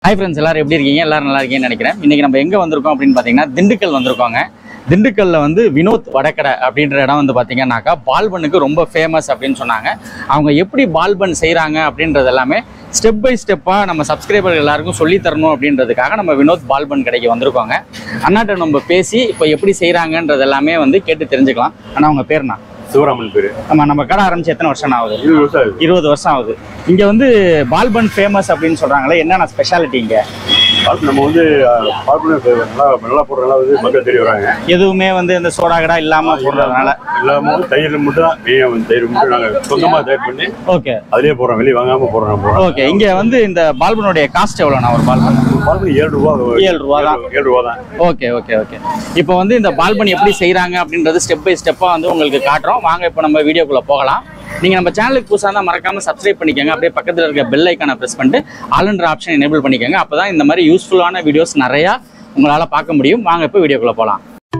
Hi friends எல்லாரும் எப்படி இருக்கீங்க எல்லாரும் நல்லா இருக்கீங்கன்னு நினைக்கிறேன் இன்னைக்கு நம்ம எங்கே வந்திருக்கோம் அப்படின்னு பார்த்தீங்கன்னா திண்டுக்கல் வந்திருக்கோங்க திண்டுக்கல்ல வந்து வினோத் வடக்கடை அப்படின்ற இடம் வந்து பார்த்தீங்கன்னாக்கா பால்பனுக்கு ரொம்ப ஃபேமஸ் அப்படின்னு சொன்னாங்க அவங்க எப்படி பால்பன் செய்கிறாங்க அப்படின்றது எல்லாமே ஸ்டெப் பை ஸ்டெப்பாக நம்ம சப்ஸ்கிரைபர் எல்லாருக்கும் சொல்லி தரணும் அப்படின்றதுக்காக நம்ம வினோத் பால்பன் கடைக்கு வந்திருக்கோங்க அண்ணாட்ட நம்ம பேசி இப்போ எப்படி செய்கிறாங்கன்றது எல்லாமே வந்து கேட்டு தெரிஞ்சுக்கலாம் ஆனால் அவங்க பேர்னா சிவராமன் பேரு நம்ம நம்ம கடை ஆரம்பிச்சு எத்தனை வருஷம் ஆகுது இருபது வருஷம் ஆகுது இருபது வருஷம் ஆகுது இங்கே வந்து பால்பன் ஃபேமஸ் அப்படின்னு சொல்கிறாங்களே என்னென்ன ஸ்பெஷாலிட்டி இங்கே பால் நம்ம வந்து பார்ப்பன நல்லா நல்லா போடுறதுனால வந்து மக்கள் தெரிய வராங்க எதுவுமே வந்து இந்த சோடா கடா இல்லாமல் போடுறதுனால இல்லாம வந்து தயிர் மட்டும் தான் மெயினாக வந்து தயிர் மட்டும் நாங்கள் சொந்தமாக தயார் பண்ணி ஓகே அதிலே போடுறோம் வெளியே வாங்காம போடுறோம் நம்ம போடுறோம் ஓகே இங்கே வந்து இந்த பால்பனுடைய காஸ்ட் எவ்வளோண்ணா ஒரு பால்பன் பால்பனி ஏழு ரூபா ஏழு ரூபா தான். ஏழு ரூபா தான் ஓகே ஓகே ஓகே இப்போ வந்து இந்த பால்பன் எப்படி செய்கிறாங்க அப்படின்றது ஸ்டெப் பை ஸ்டெப்பாக வந்து உங்களுக்கு காட்டுறோம் வாங்க இப்போ நம்ம வீடியோக்குள்ளே போகலாம் நீங்கள் நம்ம சேனலுக்கு புதுசாக தான் மறக்காமல் சப்ஸ்கிரைப் பண்ணிக்கோங்க அப்படியே பக்கத்தில் இருக்க பெல் ஐக்கானை ப்ரெஸ் பண்ணிட்டு ஆளுன்ற ஆப்ஷன் எனேபிள் பண்ணிக்கோங்க அப்போ தான் இந்த மாதிரி யூஸ்ஃபுல்லான வீடியோஸ் நிறையா உங்களால் பார்க்க முடியும் வாங்க இப்போ வீடியோக்குள்ளே போகலாம்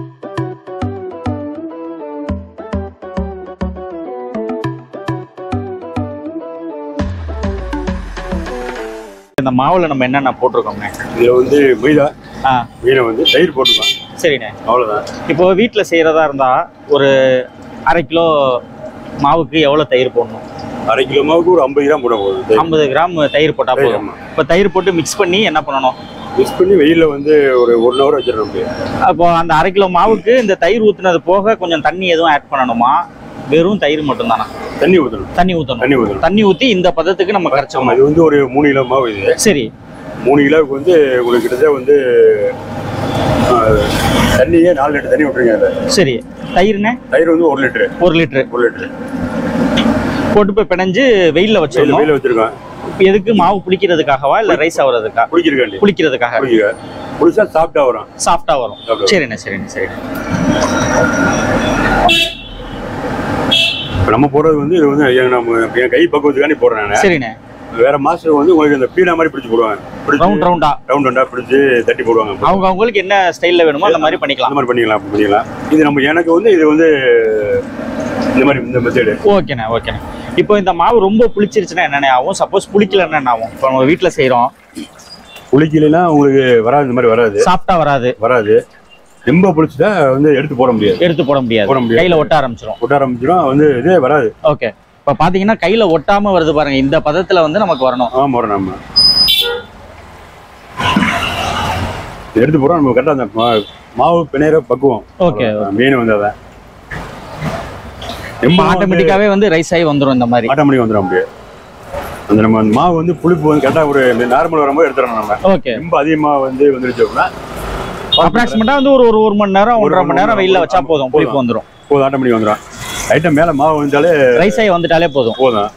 இந்த மாவில் நம்ம என்னென்ன போட்டிருக்கோங்க இதில் வந்து மைதா ஆ மீனை வந்து தயிர் போட்டுக்கலாம் சரிண்ணே அவ்வளோதான் இப்போ வீட்டில் செய்கிறதா இருந்தால் ஒரு அரை கிலோ மாவுக்கு எவ்வளோ தயிர் போடணும் அரை கிலோ மாவுக்கு ஒரு ஐம்பது கிராம் போட போகுது தயிர் ஐம்பது கிராம் தயிர் போட்டால் தயிர், போதும் ஆமா. இப்போ தயிர் போட்டு மிக்ஸ் பண்ணி என்ன பண்ணணும் மிக்ஸ் பண்ணி வெயிலில் வந்து ஒரு ஒன் ஹவர் வச்சிடணும் அப்படியே அப்போ அந்த அரை கிலோ மாவுக்கு இந்த தயிர் ஊற்றுனது போக கொஞ்சம் தண்ணி எதுவும் ஆட் பண்ணணுமா வெறும் தயிர் மட்டும்தானா தண்ணி ஊற்றணும் தண்ணி ஊற்றணும் தண்ணி ஊற்றணும் தண்ணி ஊற்றி இந்த பதத்துக்கு நம்ம ஆமாம் கரைச்சோம் இது வந்து ஒரு மூணு கிலோ மாவு இது சரி மூணு கிலோவுக்கு வந்து உங்களுக்கு கிட்டத்தட்ட வந்து ஆ, தண்ணியே நாலு லிட்டர் தண்ணி விட்டுருங்க அதில் சரி தயிர்னே தயிர் வந்து ஒரு லிட்டரு ஒரு லிட்டரு ஒரு லிட்டரு போட்டு போய் பிணைஞ்சு வெயிலில் வெயில் வச்சிடணும் வெயில வச்சிருக்கோம் இப்ப எதுக்கு மாவு புளிக்கிறதுக்காகவா இல்லை ரைஸ் ஆகுறதுக்கா குளிக்கிறக்காண்டி புளிக்கிறதுக்காக குளிக்க குளிச்சா சாப்பிட்டா வரும் சாஃப்டாக வரும் Soft ஆ வரும். சரிண்ணே சரிண்ணே சரிண்ணே இப்போ நம்ம போடுறது வந்து இது வந்து என் நம்ம என் கை பக்குவத்துக்காண்டி போடுறேன் நான் சரிண்ணே வேற மாஸ்டர் வந்து உங்களுக்கு இந்த பீடா மாதிரி பிடிச்சு போடுவாங்க பிடிச்சு ரவுண்ட் ரவுண்டா ரவுண்ட் ரவுண்டா பிடிச்சு தட்டி போடுவாங்க அவங்க அவங்களுக்கு என்ன ஸ்டைல்ல வேணுமோ அந்த மாதிரி பண்ணிக்கலாம் அந்த மாதிரி பண்ணிக்கலாம் அப்படி பண்ணிக்கலாம் இது நம்ம எனக்கு வந்து இது வந்து இந்த மாதிரி இந்த மெத்தேடு ஓகேண்ணே ஓகேண்ணே இப்போ இந்த மாவு ரொம்ப புளிச்சிருச்சுன்னா என்னென்ன ஆகும் சப்போஸ் புளிக்கலன்னா என்ன ஆகும் இப்போ நம்ம வீட்டில் செய்கிறோம் புளிக்கலைன்னா உங்களுக்கு வராது இந்த மாதிரி வராது சாப்பிட்டா வராது வராது ரொம்ப புளிச்சுட்டா வந்து எடுத்து போட முடியாது எடுத்து போட முடியாது போட முடியாது. கையில் ஒட்ட ஆரம்பிச்சிரும் கொட்ட ஆரம்பிச்சிடும் வந்து இதே வராது ஓகே இப்போ பார்த்தீங்கன்னா கையில் ஒட்டாம வருது பாருங்க இந்த பதத்தில் வந்து நமக்கு வரணும் ஆமாம் வரும் நம்ம இது எடுத்து போகிறோம் நம்ம கரெக்டாக அந்த மா- மாவு பிணையிற பக்குவம் ஓகே மீன் வந்து அதான் இப்போ ஆட்டோமேட்டிக்காவே வந்து ரைஸ் ஆகி வந்துடும் இந்த மாதிரி ஆட்டோமேட்டிக் வந்துடும் அப்படியே அந்த நம்ம அந்த மாவு வந்து புளிப்பு வந்து கரெக்டாக ஒரு நார்மல் வரும்போது எடுத்துடணும் நம்ம ஓகே ரொம்ப அதிகமாக வந்து வந்துருச்சு அப்படின்னா அப்ராக்சிமேட்டாக வந்து ஒரு ஒரு ஒரு மணி நேரம் ஒரு ஒன்றரை மணி மணி நேரம் நேரம் வெயில்ல வச்சா ஆமா, போதும் புளிப்பு வந்துடும் போதும் ஆட்டோமேட்டிக் வந்துடும் லைட்டாக மேலே மாவு வந்தாலே ரைஸ் ஆகி வந்துட்டாலே போதும் போதும்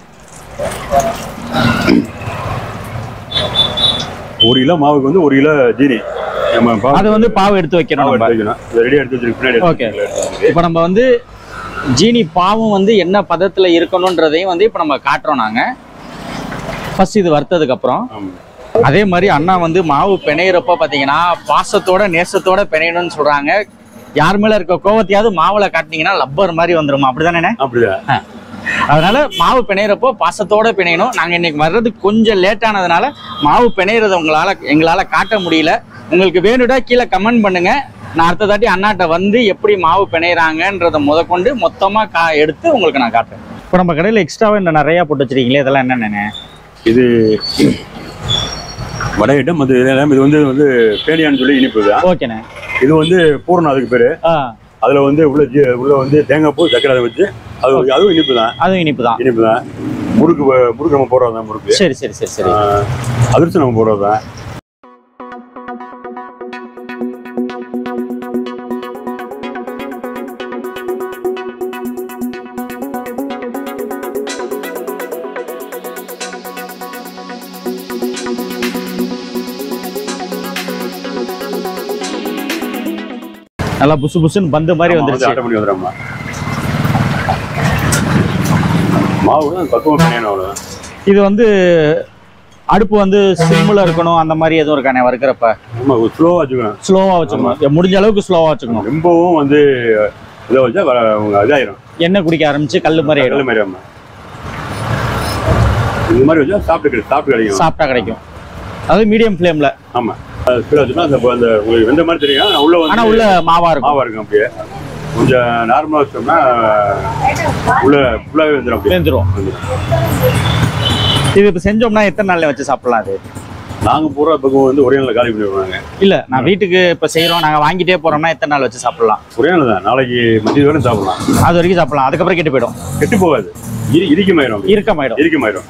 ஒரு கிலோ மாவுக்கு வந்து ஒரு கிலோ ஜீனி நம்ம பாவு அது வந்து பாவு எடுத்து வைக்கணும் மாவு நம்ம எடுத்து வைக்கணும் இதை ரெடியாக எடுத்து வச்சிருக்கு பின்னாடி Okay. எடுத்து வச்சிருக்கு. இப்போ நம்ம வந்து ஜீனி பாவும் வந்து என்ன பதத்துல இருக்கணுன்றதையும் வந்து இப்போ நம்ம காட்டுறோம் நாங்க ஃபர்ஸ்ட் இது வறுத்ததுக்கு அப்புறம் ஆமா. அதே மாதிரி அண்ணா வந்து மாவு பிணையிறப்ப பாத்தீங்கன்னா பாசத்தோட நேசத்தோட பிணையணும்னு சொல்றாங்க யார் மேல இருக்க கோவத்தையாவது மாவுல காட்டினீங்கன்னா லப்பர் மாதிரி வந்துருமா அப்படிதானே அப்படிதான் அதனால மாவு பிணையிறப்போ பாசத்தோட பிணையணும் நாங்க இன்னைக்கு வர்றதுக்கு கொஞ்சம் லேட் ஆனதுனால மாவு பிணையிறத உங்களால எங்களால காட்ட முடியல உங்களுக்கு வேணுடா கீழே கமெண்ட் பண்ணுங்க நான் அடுத்த தாட்டி அண்ணாட்ட வந்து எப்படி மாவு பிணையிறாங்கன்றத முதற்கொண்டு மொத்தமா கா எடுத்து உங்களுக்கு நான் காட்டுறேன் இப்போ நம்ம கடையில் எக்ஸ்ட்ராவாக இந்த நிறையா போட்டு வச்சிருக்கீங்களே இதெல்லாம் என்னென்ன இது வடை ஐட்டம் அது இதெல்லாம் இது வந்து வந்து பேனியான்னு சொல்லி இனிப்பு தான் ஓகேண்ணே இது வந்து பூரணம் அதுக்கு பேரு ஆ அதுல வந்து உள்ள ஜீ- உள்ள வந்து தேங்காய் பூ சக்கரை அதை வச்சு அது அதுவும் இனிப்பு தான் அதுவும் இனிப்பு தான் இனிப்பு தான் முறுக்கு வ- முறுக்கு நம்ம போடுறது தான் முறுக்கு சரி சரி சரி சரி ஆஹ், அதிர்ச்சி நம்ம போடுறது தான் நல்லா புசு புசுன்னு பந்து மாதிரி வந்துருச்சு ஆட்டோமேட்டிக் வந்துடும்மா மாவு தான் பக்குவம் பிணையணும் அவ்வளோதான் இது வந்து அடுப்பு வந்து சிம்மில் இருக்கணும் அந்த மாதிரி எதுவும் இருக்கானே வறுக்கிறப்ப நம்ம ஸ்லோவாக வச்சுக்கணும் ஸ்லோவாக வச்சுக்கணும் முடிஞ்ச அளவுக்கு ஸ்லோவாக வச்சுக்கணும் ரொம்பவும் வந்து இதை வச்சா வர அவங்க இதாயிரும் எண்ணெய் குடிக்க ஆரம்பிச்சு கல் மாதிரி ஆயிடும் கடலை மாதிரி அம்மா இந்த மாதிரி வச்சா சாப்பிட்டு கிடை- சாப்பிட்டு கிடைக்கும் சாப்பிட்டா கிடைக்கும் அதாவது மீடியம் ஃப்ளேம்ல ஆமா அது ஸ்பீடாக வச்சுன்னா அந்த அந்த உங்களுக்கு வெந்த மாதிரி தெரியும் ஆனா உள்ள ஆனா வந்து உள்ள மாவா இருக்கும் மாவா இருக்கும் அப்படியே கொஞ்சம் நார்மலாக வச்சோம்னா உள்ள ஃபுல்லாகவே வந்துடும் அப்படியே வெந்துரும் இது இப்போ செஞ்சோம்னா எத்தனை நாள்ல வச்சு சாப்பிடலாம் அது நாங்கள் பூரா பக்கம் வந்து ஒரே நாளில் காலி பண்ணிடுவாங்க இல்ல நான் வீட்டுக்கு இப்ப செய்யறோம் நாங்க வாங்கிட்டே போறோம்னா எத்தனை நாள் வச்சு சாப்பிடலாம் ஒரே நாள் தான் நாளைக்கு மதியம் வரையும் சாப்பிடலாம் அது வரைக்கும் சாப்பிடலாம் அதுக்கப்புறம் கெட்டு போயிடும் கெட்டு போகாது இரு இறுக்கமாயிரும் இறுக்கமாயிடும் இறுக்கமாயிரும்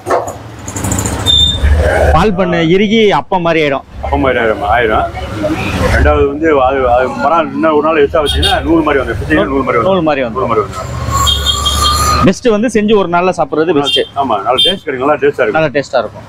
பால் பண்ணு இறுகி அப்பம் மாதிரி ஆயிடும் அப்பம் மாதிரி ஆயிரம் ஆயிரும் ரெண்டாவது வந்து அது அது மரம் இன்னும் ஒரு நாள் எக்ஸ்ட்ரா வச்சீங்கன்னா நூறு மாதிரி வந்து பிச்சைங்கன்னா நூறு மாதிரி வந்து நூல் மாதிரி வந்து நூறு மாதிரி வந்து பெஸ்ட் வந்து செஞ்சு ஒரு நாள்ல சாப்பிடுறது பெஸ்ட் ஆமா நல்ல டேஸ்ட் கிடைக்கும் நல்லா டேஸ்டா இருக்கும் நல்லா டேஸ்டா இருக்கும்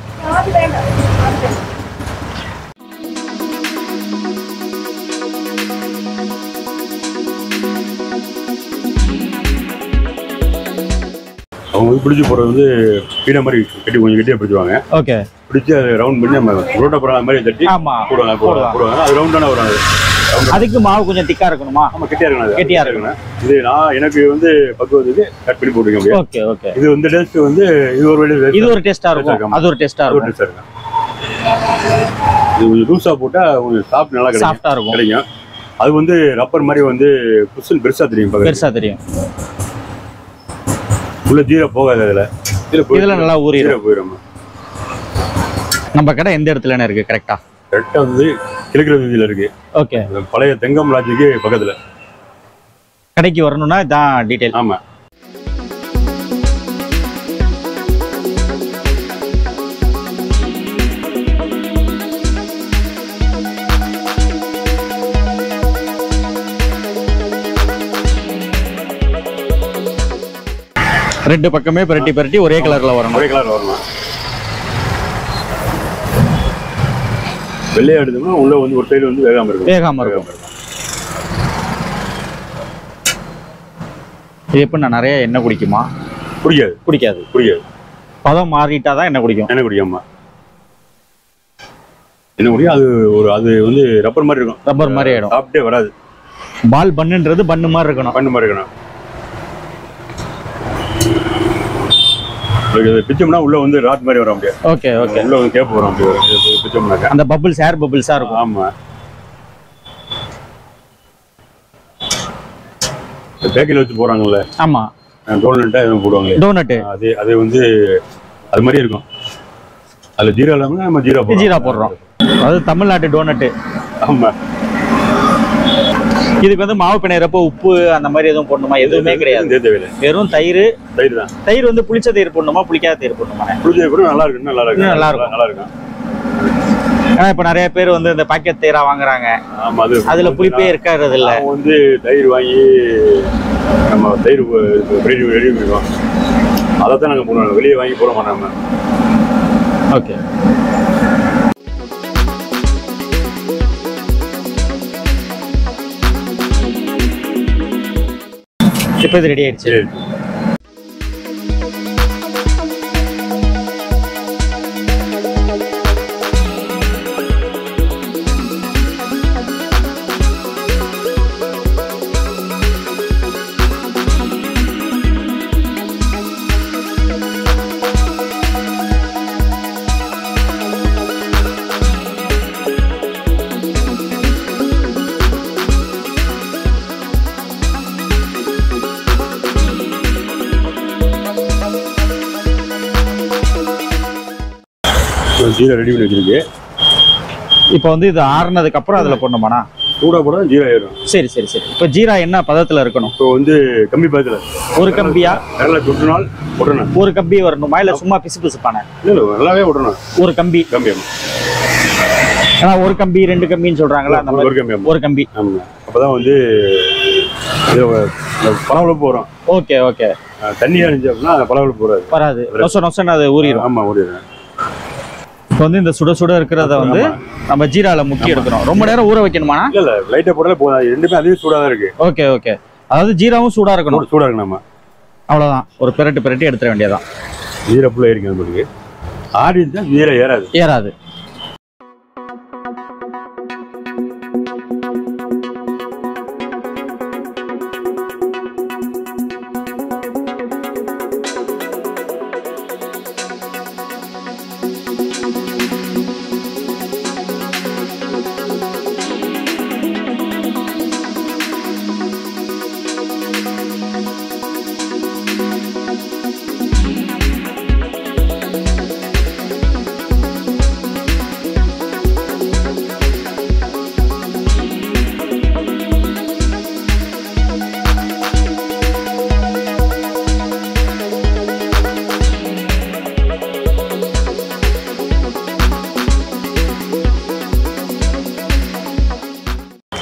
அவங்க வந்து பிடிச்சி போடுறது வந்து பீடா மாதிரி கட்டி கொஞ்சம் கட்டியா பிடிச்சுவாங்க ஓகே பிடிச்சி அதை ரவுண்ட் பண்ணி நம்ம புரோட்டா போடுற மாதிரி தட்டி ஆமா போடுவாங்க போடுவாங்க போடுவாங்க அது ரவுண்டான வரும் அது ரவுண்ட் அதுக்கு மாவு கொஞ்சம் திக்கா இருக்கணுமா ஆமா கெட்டியா இருக்கணும் அது. கெட்டியா இருக்கணும் இது நான் எனக்கு வந்து பக்குவத்துக்கு கட் பண்ணி போட்டுருக்கேன் அப்படியே ஓகே ஓகே இது வந்து டேஸ்ட் வந்து இது ஒரு வழி இது ஒரு டேஸ்டா இருக்கும் இருக்கும். அது ஒரு டேஸ்டா ஒரு இருக்கும் டேஸ்டா இருக்கும் இது கொஞ்சம் லூஸா போட்டா கொஞ்சம் சாப்பிட்டு நல்லா கிடைக்கும் சாஃப்டா இருக்கும் கிடைக்கும் அது வந்து ரப்பர் மாதிரி வந்து புஷன் பெருசா தெரியும் பக்கத்துல. பெருசா தெரியும் உள்ள ஜீரா போகாது அதுல இதுல போய் இதுல நல்லா ஊறிடும் ஜீரா போயிடும் நம்ம கடை எந்த இடத்துலன்னு இருக்கு கரெக்டா கரெக்டா வந்து கிழக்கிற வீதியில இருக்கு ஓகே அந்த பழைய தெங்கம் லாட்ஜுக்கு பக்கத்துல கடைக்கு வரணும்னா இதான் டீடைல் ஆமா ரெண்டு பக்கமே பிரட்டி பிரட்டி ஒரே கலர்ல வரணும் ஒரே கலர் வரணும் வெள்ளையா எடுத்தோம்னா உள்ள வந்து ஒரு சைடு வந்து வேகாம இருக்கும் வேகாம இருக்கும் வேகாம இருக்கும் இது எப்ப நான் நிறைய எண்ணெய் குடிக்குமா குடிக்காது குடிக்காது குடிக்காது பதம் மாறிட்டா தான் எண்ணெய் குடிக்கும் என்ன குடிக்காம என்ன குடிக்கும் அது ஒரு அது வந்து ரப்பர் மாதிரி இருக்கும் ரப்பர் மாதிரி ஆயிடும் சாப்பிட்டே வராது பால் பண்ணுன்றது பண்ணு மாதிரி இருக்கணும் பண்ணு மாதிரி இருக்கணும் உங்களுக்கு இது பிச்சோம்னா உள்ள வந்து ராட் மாதிரி வர முடியாது ஓகே ஓகே உள்ள வந்து கேப் வரும் அப்படி வரும். இது பிச்சோம்னாக்கா அந்த பபிள்ஸ் ஏர் பபிள்ஸா இருக்கும் ஆமா பேக்கில் வச்சு போறாங்கல்ல ஆமா டோல்னட்டா எதுவும் போடுவாங்க டோனட்டு அது அது வந்து அது மாதிரி இருக்கும் அதுல ஜீரா இல்லாம நம்ம ஜீரா போடுறோம் ஜீரா போடுறோம் அது தமிழ்நாட்டு டோனட்டு ஆமா இதுக்கு வந்து மாவு பிணையறப்போ உப்பு அந்த மாதிரி எதுவும் போடணுமா எதுவுமே கிடையாது எதுவும் தேவையில்லை வெறும் தயிர் தயிர் தான் தயிர் வந்து புளிச்ச தயிர் போடணுமா புளிக்காத தயிர் போடணுமா புளிச்ச கூட நல்லா இருக்கு இன்னும் நல்லா இருக்கு இன்னும் நல்லா இருக்கும். நல்லா இருக்கும் ஏன்னா இப்ப நிறைய பேர் வந்து இந்த பாக்கெட் தயிரா வாங்குறாங்க ஆமா அது அதுல புளிப்பே இருக்காது இல்ல நான் வந்து தயிர் வாங்கி நம்ம தயிர் ரெடி ரெடி பண்ணிடுவோம் அதை தான் நாங்கள் போடுவோம் வெளியே வாங்கி போட மாட்டோம் நம்ம ஓகே இப்போ இது ரெடி ஆயிடுச்சு சரி ஜீரா ரெடி பண்ணி வச்சிருக்கு இப்போ வந்து இது ஆறுனதுக்கு அப்புறம் அதுல போடணுமாண்ணா சூடாக போட ஜீரா ஏறும் சரி சரி சரி இப்போ ஜீரா என்ன பதத்துல இருக்கணும் இப்போ வந்து கம்மி பதத்தில் ஒரு கம்பியா நல்லா சுட்டுனால் விடணும் ஒரு கம்பி வரணுமா இல்ல சும்மா பிசு பிசுப்பான இல்லை இல்லை நல்லாவே விடணும் ஒரு கம்பி கம்மி ஆமாம் ஏன்னா ஒரு கம்பி ரெண்டு கம்பின்னு சொல்றாங்களா அந்த மாதிரி ஒரு கம்மி ஆமாம் ஒரு கம்பி ஆமாம் அப்போ தான் வந்து இது இந்த பளபளப்பு வரும் ஓகே ஓகே அஹ் தண்ணியா இருந்துச்சு அப்படின்னா பளபளப்பு வராது வராது நொச நொசன்னு அது ஊறிடும் ஆமாம் ஓடிடுறேன் இப்போ வந்து இந்த சுட சுட இருக்கிறத வந்து நம்ம ஜீரால முக்கி எடுக்கணும் ரொம்ப நேரம் ஊற வைக்கணுமாண்ணா இல்லை இல்லை லைட்டாக போட்டாலே போதும் அது ரெண்டுமே அதே சூடாக தான் இருக்கு ஓகே ஓகே அதாவது ஜீராவும் சூடா இருக்கணும் சூடு- சூடா இருக்கு நம்ம அவ்வளவுதான் ஒரு பிரட்டு பிரட்டி எடுத்துட வேண்டியதான் ஜீரா ஃபுல்லாக ஏறிங்க நம்மளுக்கு ஆடி இருந்தால் ஜீரா ஏறாது ஏறாது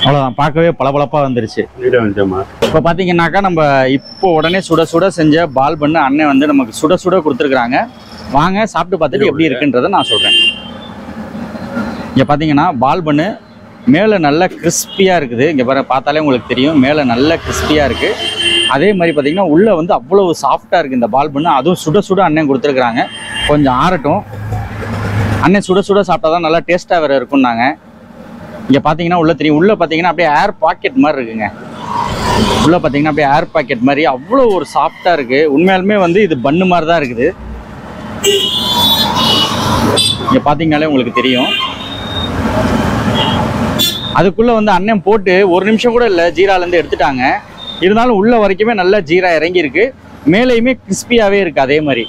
அவ்வளோதான் பார்க்கவே பளபளப்பாக வந்துருச்சு நீட்டாக வந்துச்சம்மா இப்போ பார்த்தீங்கன்னாக்கா நம்ம இப்போ உடனே சுட சுட செஞ்ச பால் பண்ணு அண்ணன் வந்து நமக்கு சுட சுட கொடுத்துருக்குறாங்க வாங்க சாப்பிட்டு பார்த்துட்டு எப்படி இருக்குன்றதை நான் சொல்கிறேன் இங்கே பார்த்தீங்கன்னா பால் பண்ணு மேலே நல்ல கிறிஸ்பியாக இருக்குது இங்கே பாரு பார்த்தாலே உங்களுக்கு தெரியும் மேலே நல்ல கிறிஸ்பியாக இருக்குது அதே மாதிரி பார்த்தீங்கன்னா உள்ளே வந்து அவ்வளவு சாஃப்டாக இருக்குது இந்த பால் பண்ணு அதுவும் சுட சுட அண்ணன் கொடுத்துருக்குறாங்க கொஞ்சம் ஆறட்டும் அண்ணன் சுட சுட சாப்பிட்டா தான் நல்லா டேஸ்ட்டாக வேறு இருக்கும்னாங்க இங்கே பார்த்தீங்கன்னா உள்ள தெரியும் உள்ளே பார்த்தீங்கன்னா அப்படியே ஏர் பாக்கெட் மாதிரி இருக்குங்க உள்ள பார்த்தீங்கன்னா அப்படியே ஏர் பாக்கெட் மாதிரி அவ்வளோ ஒரு சாஃப்டாக இருக்கு உண்மையாலுமே வந்து இது பன்னு மாதிரி தான் இருக்குது இங்கே பார்த்தீங்கனாலே உங்களுக்கு தெரியும் அதுக்குள்ள வந்து அண்ணன் போட்டு ஒரு நிமிஷம் கூட இல்லை ஜீராலேருந்து எடுத்துட்டாங்க இருந்தாலும் உள்ள வரைக்குமே நல்லா ஜீரா இறங்கி இருக்கு மேலேயுமே கிறிஸ்பியாகவே இருக்கு அதே மாதிரி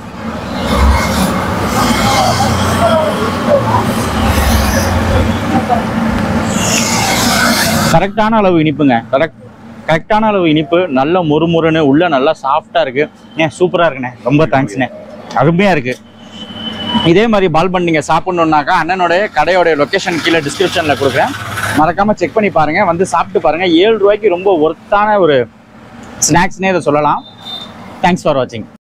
கரெக்டான அளவு இனிப்புங்க கரெக்ட் கரெக்டான அளவு இனிப்பு நல்ல மொறுமொறுன்னு உள்ள நல்லா சாஃப்டாக இருக்கு ஏன் சூப்பராக இருக்குண்ணே ரொம்ப தேங்க்ஸ்ண்ணே அருமையாக இருக்கு இதே மாதிரி பால் பண்ணி நீங்கள் சாப்பிட்ணுன்னாக்கா அண்ணனுடைய கடையோடைய லொக்கேஷன் கீழே டிஸ்கிரிப்ஷனில் கொடுக்குறேன் மறக்காமல் செக் பண்ணி பாருங்கள் வந்து சாப்பிட்டு பாருங்கள் ஏழு ரூபாய்க்கு ரொம்ப ஒர்த்தான ஒரு ஸ்நாக்ஸ்னே இதை சொல்லலாம் தேங்க்ஸ் ஃபார் வாட்சிங்